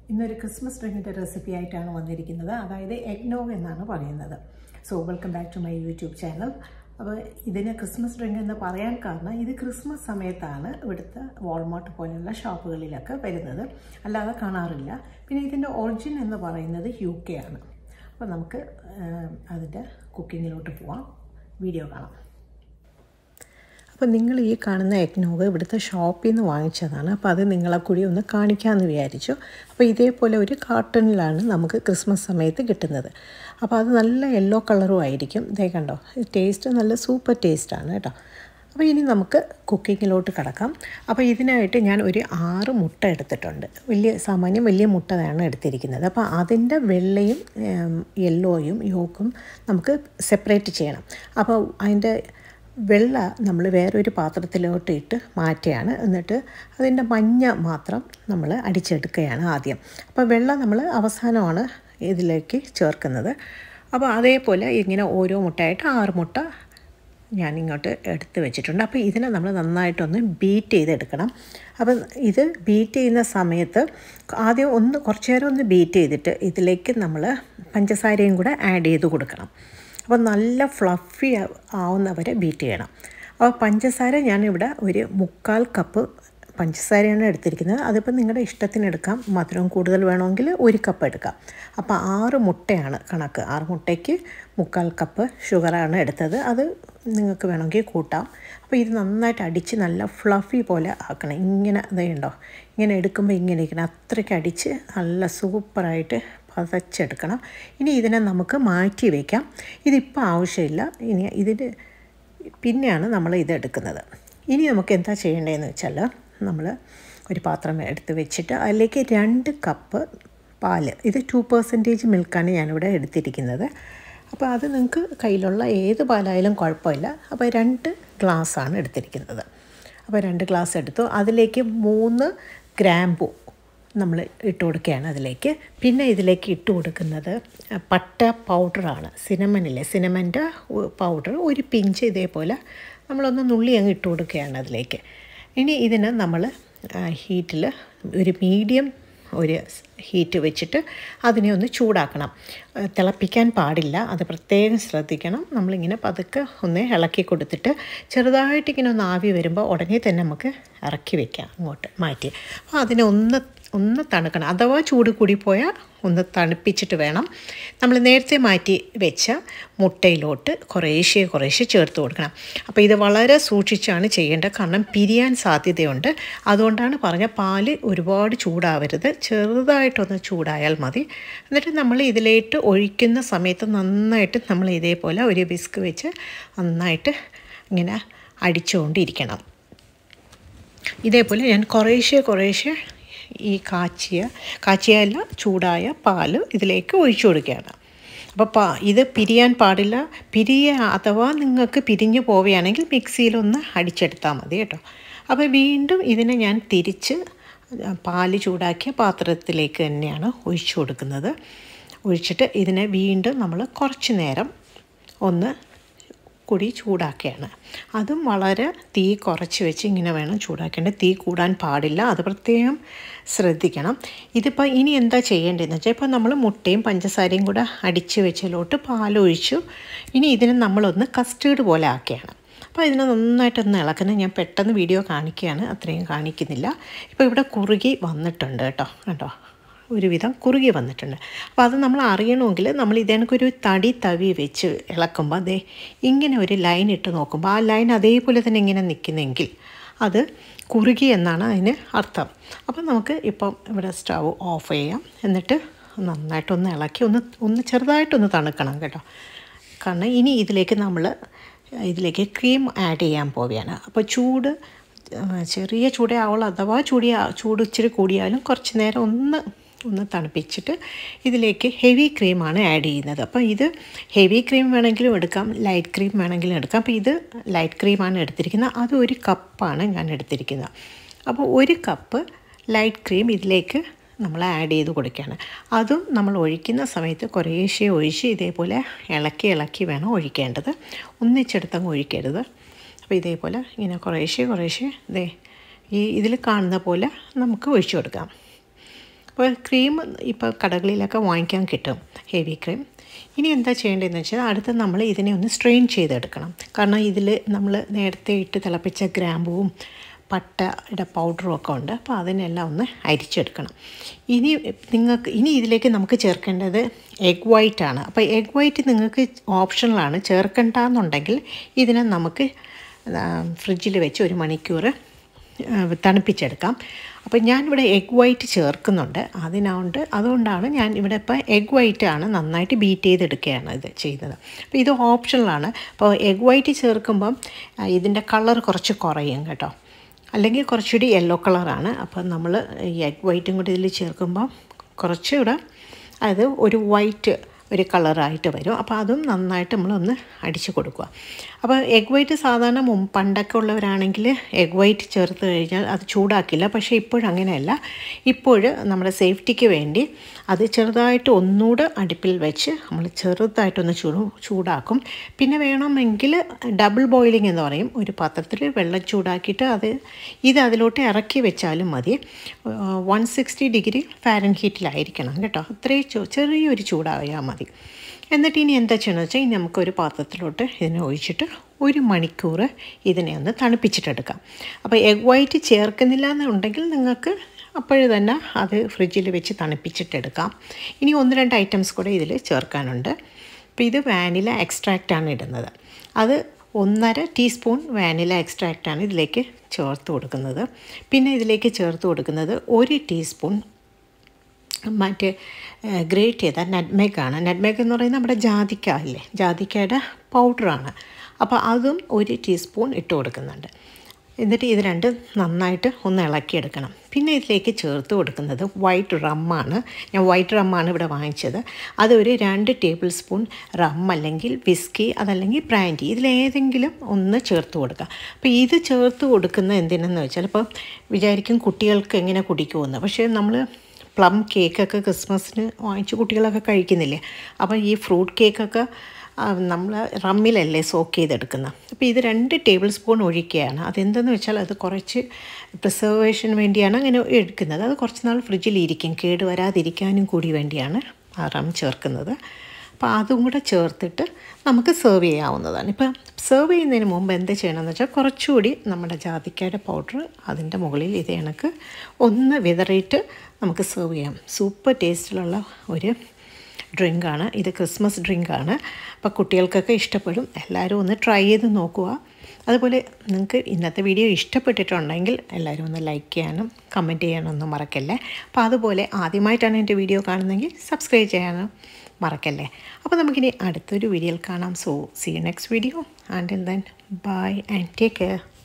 ഇന്നൊരു Christmas ഡ്രിങ്കിൻ്റെ recipe ആയിട്ടാണ് വന്നിരിക്കുന്നത് അതായത് എഗ്നോവ് എന്നാണ് പറയുന്നത് so welcome back to my YouTube channel അപ്പോൾ ഇതിന് ക്രിസ്മസ് ഡ്രിങ്ക് എന്ന് പറയാൻ കാരണം ഇത് ക്രിസ്മസ് സമയത്താണ് ഇവിടുത്തെ വാൾമാർട്ട് പോലെയുള്ള ഷോപ്പുകളിലൊക്കെ വരുന്നത് അല്ലാതെ കാണാറില്ല പിന്നെ ഇതിൻ്റെ ഒറിജിൻ എന്ന് പറയുന്നത് യു കെ ആണ് അപ്പോൾ നമുക്ക് അതിൻ്റെ കുക്കിങ്ങിലോട്ട് പോവാം വീഡിയോ കാണാം അപ്പോൾ നിങ്ങൾ ഈ കാണുന്ന എഗ്നോഗ് ഇവിടുത്തെ ഷോപ്പിൽ നിന്ന് വാങ്ങിച്ചതാണ് അപ്പോൾ അത് നിങ്ങളെ കൂടി ഒന്ന് കാണിക്കാമെന്ന് വിചാരിച്ചു അപ്പോൾ ഇതേപോലെ ഒരു കാർട്ടണിലാണ് നമുക്ക് ക്രിസ്മസ് സമയത്ത് കിട്ടുന്നത് അപ്പോൾ അത് നല്ല യെല്ലോ കളറും ആയിരിക്കും ഇതേ കണ്ടോ ടേസ്റ്റ് നല്ല സൂപ്പർ ടേസ്റ്റാണ് കേട്ടോ അപ്പോൾ ഇനി നമുക്ക് കുക്കിങ്ങിലോട്ട് കിടക്കാം അപ്പോൾ ഇതിനായിട്ട് ഞാൻ ഒരു ആറ് മുട്ട എടുത്തിട്ടുണ്ട് വലിയ സാമാന്യം വലിയ മുട്ടയാണ് എടുത്തിരിക്കുന്നത് അപ്പോൾ അതിൻ്റെ വെള്ളയും യെല്ലോയും യോക്കും നമുക്ക് സെപ്പറേറ്റ് ചെയ്യണം അപ്പോൾ അതിൻ്റെ വെള്ള നമ്മൾ വേറൊരു പാത്രത്തിലോട്ട് ഇട്ട് മാറ്റുകയാണ് എന്നിട്ട് അതിൻ്റെ മഞ്ഞ മാത്രം നമ്മൾ അടിച്ചെടുക്കുകയാണ് ആദ്യം അപ്പോൾ വെള്ള നമ്മൾ അവസാനമാണ് ഇതിലേക്ക് ചേർക്കുന്നത് അപ്പോൾ അതേപോലെ ഇങ്ങനെ ഓരോ മുട്ടയായിട്ട് ആറ് മുട്ട ഞാൻ ഇങ്ങോട്ട് എടുത്ത് വെച്ചിട്ടുണ്ട് അപ്പോൾ ഇതിനെ നമ്മൾ നന്നായിട്ടൊന്ന് ബീറ്റ് ചെയ്തെടുക്കണം അപ്പം ഇത് ബീറ്റ് ചെയ്യുന്ന സമയത്ത് ആദ്യം ഒന്ന് കുറച്ച് നേരം ഒന്ന് ബീറ്റ് ചെയ്തിട്ട് ഇതിലേക്ക് നമ്മൾ പഞ്ചസാരയും കൂടെ ആഡ് ചെയ്ത് കൊടുക്കണം അപ്പോൾ നല്ല ഫ്ലഫി ആവുന്നവരെ ബീറ്റ് ചെയ്യണം അപ്പോൾ പഞ്ചസാര ഞാനിവിടെ ഒരു മുക്കാൽ കപ്പ് പഞ്ചസാരയാണ് എടുത്തിരിക്കുന്നത് അതിപ്പോൾ നിങ്ങളുടെ ഇഷ്ടത്തിന് എടുക്കാം മധുരം കൂടുതൽ വേണമെങ്കിൽ ഒരു കപ്പ് എടുക്കാം അപ്പോൾ ആറ് മുട്ടയാണ് കണക്ക് ആറ് മുട്ടയ്ക്ക് മുക്കാൽ കപ്പ് ഷുഗറാണ് എടുത്തത് അത് നിങ്ങൾക്ക് വേണമെങ്കിൽ കൂട്ടാം അപ്പോൾ ഇത് നന്നായിട്ട് അടിച്ച് നല്ല ഫ്ലഫി പോലെ ആക്കണം ഇങ്ങനെ ഇതുണ്ടോ ഇങ്ങനെ എടുക്കുമ്പോൾ ഇങ്ങനെ ഇരിക്കണം അത്രയ്ക്ക് അടിച്ച് നല്ല സൂപ്പറായിട്ട് പതച്ചെടുക്കണം ഇനി ഇതിനെ നമുക്ക് മാറ്റി വയ്ക്കാം ഇതിപ്പോൾ ആവശ്യമില്ല ഇനി ഇതിന് പിന്നെയാണ് നമ്മൾ ഇത് എടുക്കുന്നത് ഇനി നമുക്ക് എന്താ ചെയ്യേണ്ടതെന്ന് വെച്ചാൽ നമ്മൾ ഒരു പാത്രം എടുത്ത് വെച്ചിട്ട് അതിലേക്ക് രണ്ട് കപ്പ് പാല് ഇത് ടു പെർസെൻറ്റേജ് മിൽക്കാണ് ഞാനിവിടെ എടുത്തിരിക്കുന്നത് അപ്പോൾ അത് നിങ്ങൾക്ക് കയ്യിലുള്ള ഏത് പാലായാലും കുഴപ്പമില്ല അപ്പോൾ രണ്ട് ഗ്ലാസ്സാണ് എടുത്തിരിക്കുന്നത് അപ്പോൾ രണ്ട് ഗ്ലാസ് എടുത്തു അതിലേക്ക് മൂന്ന് ഗ്രാമ്പു നമ്മൾ ഇട്ട് കൊടുക്കുകയാണ് അതിലേക്ക് പിന്നെ ഇതിലേക്ക് ഇട്ട് കൊടുക്കുന്നത് പട്ട പൗഡറാണ് സിനമനിലെ സിനമൻ്റെ പൗഡർ ഒരു പിഞ്ച് ഇതേപോലെ നമ്മളൊന്ന് നുള്ളി അങ്ങ് ഇട്ട് കൊടുക്കുകയാണ് അതിലേക്ക് ഇനി ഇതിന് നമ്മൾ ഹീറ്റിൽ ഒരു മീഡിയം ഒരു ഹീറ്റ് വെച്ചിട്ട് അതിനെ ഒന്ന് ചൂടാക്കണം തിളപ്പിക്കാൻ പാടില്ല അത് പ്രത്യേകം ശ്രദ്ധിക്കണം നമ്മളിങ്ങനെ പതുക്കെ ഒന്ന് ഇളക്കി കൊടുത്തിട്ട് ചെറുതായിട്ട് ഇങ്ങനെ ഒന്ന് ആവി വരുമ്പോൾ ഉടനെ തന്നെ നമുക്ക് ഇറക്കി വെക്കാം അങ്ങോട്ട് മാറ്റി അപ്പോൾ അതിനെ ഒന്ന് ഒന്ന് തണുക്കണം അഥവാ ചൂട് കൂടിപ്പോയാൽ ഒന്ന് തണുപ്പിച്ചിട്ട് വേണം നമ്മൾ നേരത്തെ മാറ്റി വെച്ച മുട്ടയിലോട്ട് കുറേശ്ശെ കുറേശ്ശെ ചേർത്ത് കൊടുക്കണം അപ്പോൾ ഇത് വളരെ സൂക്ഷിച്ചാണ് ചെയ്യേണ്ടത് കാരണം പിരിയാൻ സാധ്യതയുണ്ട് അതുകൊണ്ടാണ് പറഞ്ഞ പാല് ഒരുപാട് ചൂടാവരുത് ചെറുതായിട്ടൊന്ന് ചൂടായാൽ മതി എന്നിട്ട് നമ്മൾ ഇതിലേക്ക് ഒഴിക്കുന്ന സമയത്ത് നന്നായിട്ട് നമ്മൾ ഇതേപോലെ ഒരു ബിസ്ക് വെച്ച് നന്നായിട്ട് ഇങ്ങനെ അടിച്ചുകൊണ്ടിരിക്കണം ഇതേപോലെ ഞാൻ കുറേശ്ശെ കുറേശ്ശെ ഈ കാച്ചിയ കാച്ചിയല്ല ചൂടായ പാല് ഇതിലേക്ക് ഒഴിച്ചു കൊടുക്കുകയാണ് അപ്പോൾ പാ ഇത് പിരിയാൻ പാടില്ല പിരിയ അഥവാ നിങ്ങൾക്ക് പിരിഞ്ഞു പോവുകയാണെങ്കിൽ മിക്സിയിലൊന്ന് അടിച്ചെടുത്താൽ മതി കേട്ടോ അപ്പോൾ വീണ്ടും ഇതിനെ ഞാൻ തിരിച്ച് പാല് ചൂടാക്കിയ പാത്രത്തിലേക്ക് തന്നെയാണ് ഒഴിച്ചു കൊടുക്കുന്നത് ഒഴിച്ചിട്ട് ഇതിനെ വീണ്ടും നമ്മൾ കുറച്ച് നേരം ഒന്ന് കൂടി ചൂടാക്കുകയാണ് അതും വളരെ തീ കുറച്ച് വെച്ച് ഇങ്ങനെ വേണം ചൂടാക്കേണ്ടത് തീ കൂടാൻ പാടില്ല അത് പ്രത്യേകം ശ്രദ്ധിക്കണം ഇതിപ്പോൾ ഇനി എന്താ ചെയ്യേണ്ടതെന്ന് വെച്ചാൽ ഇപ്പോൾ നമ്മൾ മുട്ടയും പഞ്ചസാരയും കൂടെ അടിച്ച് വെച്ചതിലോട്ട് പാലൊഴിച്ചു ഇനി ഇതിനെ നമ്മളൊന്ന് കസ്റ്റേർഡ് പോലെ ആക്കുകയാണ് അപ്പോൾ ഇതിനെ നന്നായിട്ടൊന്ന് ഇളക്കുന്നത് ഞാൻ പെട്ടെന്ന് വീഡിയോ കാണിക്കുകയാണ് അത്രയും കാണിക്കുന്നില്ല ഇപ്പോൾ ഇവിടെ കുറുകി വന്നിട്ടുണ്ട് കേട്ടോ കേട്ടോ ഒരുവിധം കുറുകി വന്നിട്ടുണ്ട് അപ്പോൾ അത് നമ്മൾ അറിയണമെങ്കിൽ നമ്മൾ ഇതേക്കൊരു തടി തവി വെച്ച് ഇളക്കുമ്പോൾ അതേ ഇങ്ങനെ ഒരു ലൈൻ ഇട്ട് നോക്കുമ്പോൾ ആ ലൈൻ അതേപോലെ തന്നെ ഇങ്ങനെ നിൽക്കുന്നെങ്കിൽ അത് കുറുകി എന്നാണ് അതിന് അർത്ഥം അപ്പം നമുക്ക് ഇപ്പം ഇവിടെ സ്റ്റവ് ഓഫ് ചെയ്യാം എന്നിട്ട് നന്നായിട്ടൊന്ന് ഇളക്കി ഒന്ന് ഒന്ന് ചെറുതായിട്ടൊന്ന് തണുക്കണം കേട്ടോ കാരണം ഇനി ഇതിലേക്ക് നമ്മൾ ഇതിലേക്ക് ക്രീം ആഡ് ചെയ്യാൻ പോവുകയാണ് അപ്പോൾ ചൂട് ചെറിയ ചൂടേ ആവുള്ളൂ അഥവാ ചൂടി ചൂട് ഇച്ചിരി കൂടിയാലും കുറച്ച് നേരം ഒന്ന് ഒന്ന് തണുപ്പിച്ചിട്ട് ഇതിലേക്ക് ഹെവി ക്രീമാണ് ആഡ് ചെയ്യുന്നത് അപ്പോൾ ഇത് ഹെവി ക്രീം വേണമെങ്കിലും എടുക്കാം ലൈറ്റ് ക്രീം വേണമെങ്കിലും എടുക്കാം അപ്പോൾ ഇത് ലൈറ്റ് ക്രീമാണ് എടുത്തിരിക്കുന്നത് അത് ഒരു കപ്പാണ് ഞാൻ എടുത്തിരിക്കുന്നത് അപ്പോൾ ഒരു കപ്പ് ലൈറ്റ് ക്രീം ഇതിലേക്ക് നമ്മൾ ആഡ് ചെയ്ത് കൊടുക്കുകയാണ് അതും നമ്മൾ ഒഴിക്കുന്ന സമയത്ത് കുറേശ്ശെ ഒഴിച്ച് ഇതേപോലെ ഇളക്കി ഇളക്കി വേണം ഒഴിക്കേണ്ടത് ഒന്നിച്ചെടുത്തങ്ങ് ഒഴിക്കരുത് അപ്പോൾ ഇതേപോലെ ഇങ്ങനെ കുറേശ്ശെ കുറേശ്ശെ ഇതേ ഈ ഇതിൽ കാണുന്ന പോലെ നമുക്ക് ഒഴിച്ചു കൊടുക്കാം അപ്പോൾ ക്രീം ഇപ്പോൾ കടകളിലൊക്കെ വാങ്ങിക്കാൻ കിട്ടും ഹെവി ക്രീം ഇനി എന്താ ചെയ്യേണ്ടതെന്ന് വെച്ചാൽ അടുത്ത് നമ്മൾ ഇതിനെ ഒന്ന് സ്ട്രെയിൻ ചെയ്തെടുക്കണം കാരണം ഇതിൽ നമ്മൾ നേരത്തെ ഇട്ട് തിളപ്പിച്ച ഗ്രാമ്പുവും പട്ടയുടെ പൗഡറും ഒക്കെ ഉണ്ട് അപ്പോൾ അതിനെല്ലാം ഒന്ന് അരിച്ചെടുക്കണം ഇനി നിങ്ങൾക്ക് ഇനി ഇതിലേക്ക് നമുക്ക് ചേർക്കേണ്ടത് എഗ് വൈറ്റ് ആണ് അപ്പോൾ എഗ് വൈറ്റ് നിങ്ങൾക്ക് ഓപ്ഷണലാണ് ചേർക്കണ്ടെന്നുണ്ടെങ്കിൽ ഇതിനെ നമുക്ക് ഫ്രിഡ്ജിൽ വെച്ച് ഒരു മണിക്കൂർ തണുപ്പിച്ചെടുക്കാം അപ്പോൾ ഞാനിവിടെ എഗ് വൈറ്റ് ചേർക്കുന്നുണ്ട് അതിനോണ്ട് അതുകൊണ്ടാണ് ഞാൻ ഇവിടെ ഇപ്പോൾ എഗ് വൈറ്റ് ആണ് നന്നായിട്ട് ബീറ്റ് ചെയ്തെടുക്കുകയാണ് ഇത് ചെയ്യുന്നത് അപ്പോൾ ഇത് ഓപ്ഷണലാണ് അപ്പോൾ എഗ് വൈറ്റ് ചേർക്കുമ്പം ഇതിൻ്റെ കളർ കുറച്ച് കുറയും കേട്ടോ അല്ലെങ്കിൽ കുറച്ചുകൂടി യെല്ലോ കളറാണ് അപ്പോൾ നമ്മൾ ഈ എഗ് വൈറ്റും കൂടി ഇതിൽ ചേർക്കുമ്പോൾ കുറച്ചുകൂടെ അത് ഒരു വൈറ്റ് ഒരു കളറായിട്ട് വരും അപ്പോൾ അതും നന്നായിട്ട് നമ്മളൊന്ന് അടിച്ച് കൊടുക്കുക അപ്പോൾ എഗ് വൈറ്റ് സാധാരണ മുമ്പ് പണ്ടൊക്കെ ഉള്ളവരാണെങ്കിൽ എഗ് വൈറ്റ് ചേർത്ത് കഴിഞ്ഞാൽ അത് ചൂടാക്കില്ല പക്ഷേ ഇപ്പോഴങ്ങനെയല്ല ഇപ്പോൾ നമ്മുടെ സേഫ്റ്റിക്ക് വേണ്ടി അത് ചെറുതായിട്ട് ഒന്നുകൂടെ അടുപ്പിൽ വെച്ച് നമ്മൾ ചെറുതായിട്ടൊന്ന് ചൂട് ചൂടാക്കും പിന്നെ വേണമെങ്കിൽ ഡബിൾ ബോയിലിംഗ് എന്ന് പറയും ഒരു പാത്രത്തിൽ വെള്ളം ചൂടാക്കിയിട്ട് അത് ഇത് അതിലോട്ട് ഇറക്കി വെച്ചാലും മതി വൺ സിക്സ്റ്റി ഡിഗ്രി ഫാരൻ ഹീറ്റിലായിരിക്കണം കേട്ടോ അത്രയും ചെറിയൊരു ചൂടായാൽ മതി എന്നിട്ട് ഇനി എന്താ ചെയ്യണമെന്ന് വെച്ചാൽ ഇനി നമുക്കൊരു പാത്രത്തിലോട്ട് ഇതിനെ ഒഴിച്ചിട്ട് ഒരു മണിക്കൂർ ഇതിനെ ഒന്ന് തണുപ്പിച്ചിട്ടെടുക്കാം അപ്പോൾ എഗ് വൈറ്റ് ചേർക്കുന്നില്ല എന്നുണ്ടെങ്കിൽ നിങ്ങൾക്ക് അപ്പോഴേ തന്നെ അത് ഫ്രിഡ്ജിൽ വെച്ച് തണുപ്പിച്ചിട്ടെടുക്കാം ഇനി ഒന്ന് രണ്ട് ഐറ്റംസ് കൂടെ ഇതിൽ ചേർക്കാനുണ്ട് അപ്പോൾ ഇത് വാനില എക്സ്ട്രാക്റ്റാണ് ഇടുന്നത് അത് ഒന്നര ടീസ്പൂൺ വാനില എക്സ്ട്രാക്റ്റാണ് ഇതിലേക്ക് ചേർത്ത് കൊടുക്കുന്നത് പിന്നെ ഇതിലേക്ക് ചേർത്ത് കൊടുക്കുന്നത് ഒരു ടീസ്പൂൺ മറ്റേ ഗ്രേറ്റ് ചെയ്ത നട്മേക്കാണ് നട്മേക്ക് എന്ന് പറയുന്നത് നമ്മുടെ ജാതിക്ക അല്ലേ ജാതിക്കയുടെ പൗഡറാണ് അപ്പോൾ അതും ഒരു ടീസ്പൂൺ ഇട്ട് കൊടുക്കുന്നുണ്ട് എന്നിട്ട് ഇത് രണ്ടും നന്നായിട്ട് ഒന്ന് ഇളക്കിയെടുക്കണം പിന്നെ ഇതിലേക്ക് ചേർത്ത് കൊടുക്കുന്നത് വൈറ്റ് റമ്മാണ് ഞാൻ വൈറ്റ് റമ്മാണ് ഇവിടെ വാങ്ങിച്ചത് അതൊരു രണ്ട് ടേബിൾ സ്പൂൺ റം അല്ലെങ്കിൽ വിസ്കി അതല്ലെങ്കിൽ ബ്രാൻഡി ഇതിലേതെങ്കിലും ഒന്ന് ചേർത്ത് കൊടുക്കുക അപ്പോൾ ഇത് ചേർത്ത് കൊടുക്കുന്ന എന്തിനെന്ന് വെച്ചാൽ ഇപ്പോൾ വിചാരിക്കും കുട്ടികൾക്ക് എങ്ങനെ കുടിക്കുമെന്ന് പക്ഷേ നമ്മൾ പ്ലം കേക്കൊക്കെ ക്രിസ്മസിന് വാങ്ങിച്ച് കുട്ടികളൊക്കെ കഴിക്കുന്നില്ലേ അപ്പോൾ ഈ ഫ്രൂട്ട് കേക്കൊക്കെ നമ്മൾ റമ്മിലല്ലേ സോക്ക് ചെയ്തെടുക്കുന്നത് അപ്പോൾ ഇത് രണ്ട് ടേബിൾ സ്പൂൺ ഒഴിക്കുകയാണ് അതെന്തെന്ന് വെച്ചാൽ അത് കുറച്ച് പ്രിസർവേഷന് വേണ്ടിയാണ് അങ്ങനെ എടുക്കുന്നത് അത് കുറച്ച് നാൾ ഫ്രിഡ്ജിൽ ഇരിക്കും കേട് വരാതിരിക്കാനും കൂടി വേണ്ടിയാണ് ആ റം ചേർക്കുന്നത് അപ്പോൾ അതും കൂടെ ചേർത്തിട്ട് നമുക്ക് സെർവ് ചെയ്യാവുന്നതാണ് ഇപ്പോൾ സെർവ് ചെയ്യുന്നതിന് മുമ്പ് എന്ത് ചെയ്യണമെന്ന് വെച്ചാൽ കുറച്ചുകൂടി നമ്മുടെ ജാതിക്കയുടെ പൗഡർ അതിൻ്റെ മുകളിൽ ഇത് കണക്ക് ഒന്ന് വിതറിയിട്ട് നമുക്ക് സെർവ് ചെയ്യാം സൂപ്പർ ടേസ്റ്റിലുള്ള ഒരു ഡ്രിങ്കാണ് ഇത് ക്രിസ്മസ് ഡ്രിങ്കാണ് അപ്പോൾ കുട്ടികൾക്കൊക്കെ ഇഷ്ടപ്പെടും എല്ലാവരും ഒന്ന് ട്രൈ ചെയ്ത് നോക്കുക അതുപോലെ നിങ്ങൾക്ക് ഇന്നത്തെ വീഡിയോ ഇഷ്ടപ്പെട്ടിട്ടുണ്ടെങ്കിൽ എല്ലാവരും ഒന്ന് ലൈക്ക് ചെയ്യാനും കമൻറ്റ് ചെയ്യാനൊന്നും മറക്കല്ലേ അപ്പോൾ അതുപോലെ ആദ്യമായിട്ടാണ് എൻ്റെ വീഡിയോ കാണുന്നതെങ്കിൽ സബ്സ്ക്രൈബ് ചെയ്യാനും മറക്കല്ലേ അപ്പോൾ നമുക്കിനി അടുത്തൊരു വീഡിയോയിൽ കാണാം so see next video and then bye and take care